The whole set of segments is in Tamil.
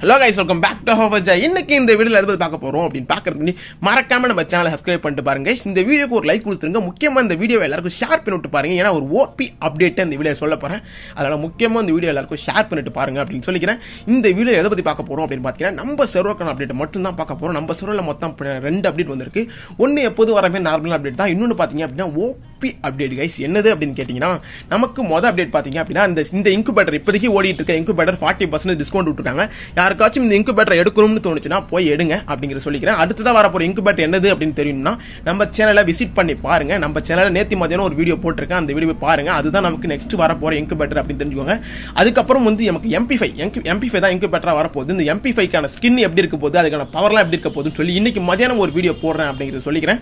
Hello guys welcome back to ஹோவஜா இன்னைக்கு இந்த வீடியோல எதை பத்தி பார்க்க போறோம் அப்படின்னு பார்க்கறதுக்கு முன்னாடி மறக்காம நம்ம சேனலை சப்ஸ்கிரைப் பண்ணிட்டு பாருங்க guys. இந்த வீடியோக்கு ஒரு லைக் கொடுத்துருங்க முக்கியமா இந்த வீடியோ எல்லாருக்கும் ஷேர் பண்ணி விட்டு பாருங்க ஏன்னா ஒரு ஓபி அப்டேட் இந்த வீடியோ சொல்ல போறேன் அதனால முக்கியமா இந்த வீடியோ எல்லாருக்கும் ஷேர் பண்ணிட்டு பாருங்க அப்படின்னு சொல்லிக்கிறேன் இந்த வீடியோ எதை பத்தி பார்க்க போறோம் அப்படின்னு பார்த்தீங்கன்னா நம்ம சர்வக்கான அப்டேட் மட்டும் தான் பார்க்க போறோம் நம்ம சர்வரில் மொத்தம் ப- ரெண்டு அப்டேட் வந்திருக்கு ஒன்னு எப்போது வரமே நார்மல் அப்டேட் தான் இன்னொன்னு பாத்தீங்க அப்படின்னா ஓபி அப்டேட் கைஸ் என்னது அப்படின்னு கேட்டீங்கன்னா நமக்கு மொதல் அப்டேட் பாத்தீங்க அப்படின்னா இந்த இந்த இன்குபேட்டர் இப்போதைக்கு ஓடிட்டு இருக்க இன்குபேட்டர் ஃபார்ட்டி பர்சன்ட் டிஸ்கவுண்ட் விட்டுருக்காங்க யாருக்காச்சும் இந்த இன்குபேட்டர் எடுக்கணும்னு தோணுச்சுன்னா போய் எடுங்க அப்படிங்கிற சொல்லிக்கிறேன் அடுத்ததான் வரப்போற இன்குபேட்டர் என்னது அப்படின்னு தெரியும்னா நம்ம சேனலை விசிட் பண்ணி பாருங்க நம்ம சேனல்ல நேத்தி மதியானம் ஒரு வீடியோ போட்டிருக்கேன் அந்த வீடியோ பாருங்க அதுதான் நமக்கு நெக்ஸ்ட் வரப்போற இன்குபேட்டர் அப்படின்னு தெரிஞ்சுக்கோங்க அதுக்கப்புறம் வந்து நமக்கு எம்பி ஃபைவ் எம்பி ஃபைவ் தான் இன்குபேட்டரா வரப்போகுது இந்த எம்பி ஃபைவ்க்கான ஸ்கின் எப்படி இருக்க போகுது அதுக்கான பவர்லாம் எப்படி இருக்க போகுதுன்னு சொல்லி இன்னைக்கு மதியானம் ஒரு வீடியோ போடுறேன் அப்படிங்கிறத சொல்லிக்கிறேன்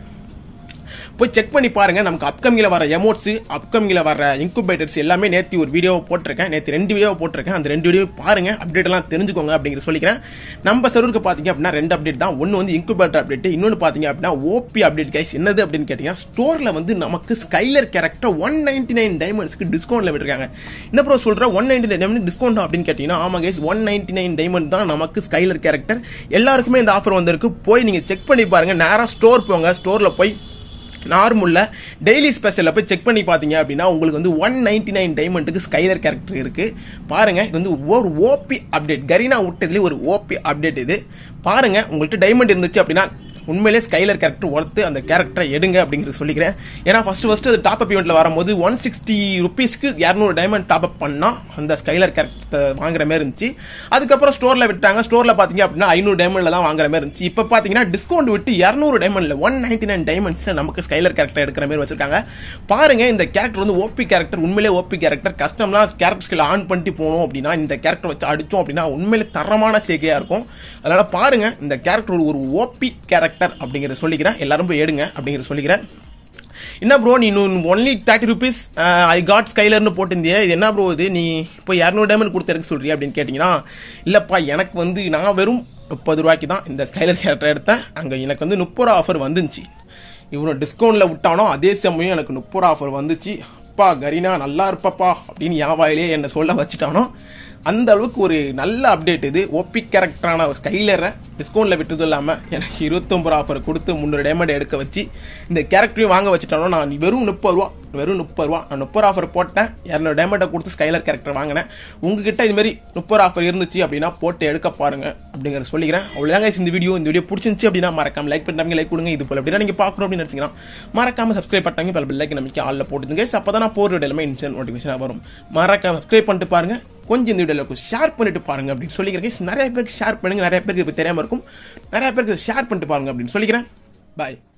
போய் செக் பண்ணி பாருங்க நமக்கு அப்கமிங்ல வர எமோட்ஸ் அப்கமிங்ல வர இன்குபேட்டர்ஸ் எல்லாமே நேத்தி ஒரு வீடியோ போட்டிருக்கேன் நேத்தி ரெண்டு வீடியோ போட்டிருக்கேன் அந்த ரெண்டு வீடியோ பாருங்க அப்டேட் எல்லாம் தெரிஞ்சுக்கோங்க அப்படிங்கிற சொல்லிக்கிறேன் நம்ம சர்வருக்கு பாத்தீங்க அப்படின்னா ரெண்டு அப்டேட் தான் ஒன்னு வந்து இன்குபேட்டர் அப்டேட் இன்னொன்னு பாத்தீங்க அப்படின்னா ஓபி அப்டேட் கைஸ் என்னது அப்படின்னு கேட்டீங்கன்னா ஸ்டோர்ல வந்து நமக்கு Skyler character one ninety nine டைமண்ட்ஸ்க்கு டிஸ்கவுண்ட்ல விட்டுருக்காங்க என்ன ப்ரோ சொல்ற one ninety nine diamond discount அப்படின்னு கேட்டீங்கன்னா ஆமா guys one ninety nine diamond தான் நமக்கு ஸ்கைலர் கேரக்டர் எல்லாருக்குமே இந்த ஆஃபர் வந்திருக்கு போய் நீங்க செக் பண்ணி பாருங்க நேரா ஸ்டோர் போங்க ஸ்டோர்ல போய் நார்மல்ல டெய்லி ஸ்பெஷலில் போய் செக் பண்ணி பார்த்தீங்க அப்படின்னா உங்களுக்கு வந்து ஒன் நைன்டி நைன் டைமண்டுக்கு ஸ்கைலர் கேரக்டர் இருக்கு பாருங்க இது வந்து ஒரு ஓபி அப்டேட் கரீனா விட்டதுலேயே ஒரு ஓபி அப்டேட் இது பாருங்க உங்கள்கிட்ட டைமண்ட் இருந்துச்சு அப்படின்னா உண்மையிலே ஸ்கைலர் கேரக்டர் ஒர்த்து அந்த கேரக்டரை எடுங்க அப்படிங்கிறது சொல்லிக்கிறேன் ஏன்னா ஃபர்ஸ்ட் ஃபர்ஸ்ட் அது டாப் அப் இவெண்ட்ல வரும்போது ஒன் சிக்ஸ்டி ருபீஸ்க்கு இரநூறு டைமண்ட் டாப் அப் பண்ணா அந்த ஸ்கைலர் கேரக்டர் வாங்குற மாதிரி இருந்துச்சு அதுக்கப்புறம் ஸ்டோர்ல விட்டாங்க ஸ்டோர்ல பாத்தீங்க அப்படின்னா ஐநூறு டைமண்ட்ல தான் வாங்குற மாதிரி இருந்துச்சு இப்போ பாத்தீங்கன்னா டிஸ்கவுண்ட் விட்டு இரநூறு டைமண்ட்ல ஒன் நைன்டி நைன் டைமண்ட்ஸ் நமக்கு ஸ்கைலர் கேரக்டர் எடுக்கிற மாதிரி வச்சிருக்காங்க பாருங்க இந்த கேரக்டர் வந்து ஓபி கேரக்டர் உண்மையிலே ஓபி கேரக்டர் கஸ்டம்லாம் கேரக்டர் ஸ்கில் ஆன் பண்ணிட்டு போனோம் அப்படின்னா இந்த கேரக்டர் வச்சு அடிச்சோம் அப்படின்னா உண்மையிலே தரமான சேகையா இருக்கும் அதனால பாருங்க இந்த கேரக்டர் ஒரு ஓபி கேரக்டர் அப்படிங்கறத சொல்லிக்கிறேன் எல்லாரும் போய் எடுங்க அப்படிங்கறத சொல்லிக்கிறேன் என்ன ப்ரோ நீ only thirty rupees I got ஸ்கைலர்னு போட்டிருந்தியே இது என்ன ப்ரோ இது நீ இப்போ இரநூறு டைமண்ட் கொடுத்து எடுக்க சொல்றியா அப்படின்னு கேட்டிங்கன்னா இல்லைப்பா எனக்கு வந்து நான் வெறும் முப்பது ரூபாய்க்கு தான் இந்த ஸ்கைலர் கேரக்டர் எடுத்தேன் அங்கே எனக்கு வந்து முப்பது ரூபா ஆஃபர் வந்துச்சு இவனை டிஸ்கவுண்ட்ல விட்டானோ அதே சமயம் எனக்கு முப்பது ரூபா ஆஃபர் வந்துச்சு அப்பா கரீனா நல்லா இருப்பப்பா அப்படின்னு என் வாயிலே என்னை சொல்ல வச்சுட்டானோ அந்த அளவுக்கு ஒரு நல்ல அப்டேட் இது ஓபி கேரக்டரான ஸ்கைலரை டிஸ்கவுண்ட்ல விட்டதும் இல்லாம எனக்கு இருபத்தொம்பது ஆஃபர் கொடுத்து முந்நூறு டைமண்ட் எடுக்க வச்சு இந்த கேரக்டரையும் வாங்க வச்சுட்டானோ நான் வெறும் முப்பது ரூபா வெறும் முப்பது ரூபா நான் முப்பது ஆஃபர் போட்டேன் இரநூறு டைமண்டை கொடுத்து ஸ்கைலர் கேரக்டர் வாங்கினேன் உங்ககிட்ட இது மாதிரி முப்பது ஆஃபர் இருந்துச்சு அப்படின்னா போட்டு எடுக்க பாருங்க அப்படிங்கறத சொல்லிக்கிறேன் அவ்வளவுதாங்க guys இந்த வீடியோ இந்த வீடியோ பிடிச்சிருந்துச்சு அப்படின்னா மறக்காம லைக் பண்ணாங்க லைக் கொடுங்க இது போல அப்படின்னா நீங்க பார்க்கணும் அப்படின்னு நினைச்சீங்கன்னா மறக்காம சப்ஸ்கிரைப் பண்ணாங்க பல லைக் நம்பிக்கை ஆள்ல போட்டுங்க அப்பதான் நான் போற எல்லாமே இன்ஸ்டன்ட் நோட்டிஃபிகேஷன் வரும் மறக்காம சப்ஸ்கிரைப் பண்ணிட்டு பாருங்க கொஞ்சம் இந்த வீடியோல ஷேர் பண்ணிட்டு பாருங்க அப்படின்னு சொல்லிக்கிறேன் guys. நிறைய பேருக்கு ஷேர் பண்ணுங்க நிறைய பேருக்கு இப்போ தெரியாம இருக்கும் நிறைய பேருக்கு ஷேர் பண்ணிட்டு பாருங்க அப்படின்னு சொல்லிக்கிறேன் பாய்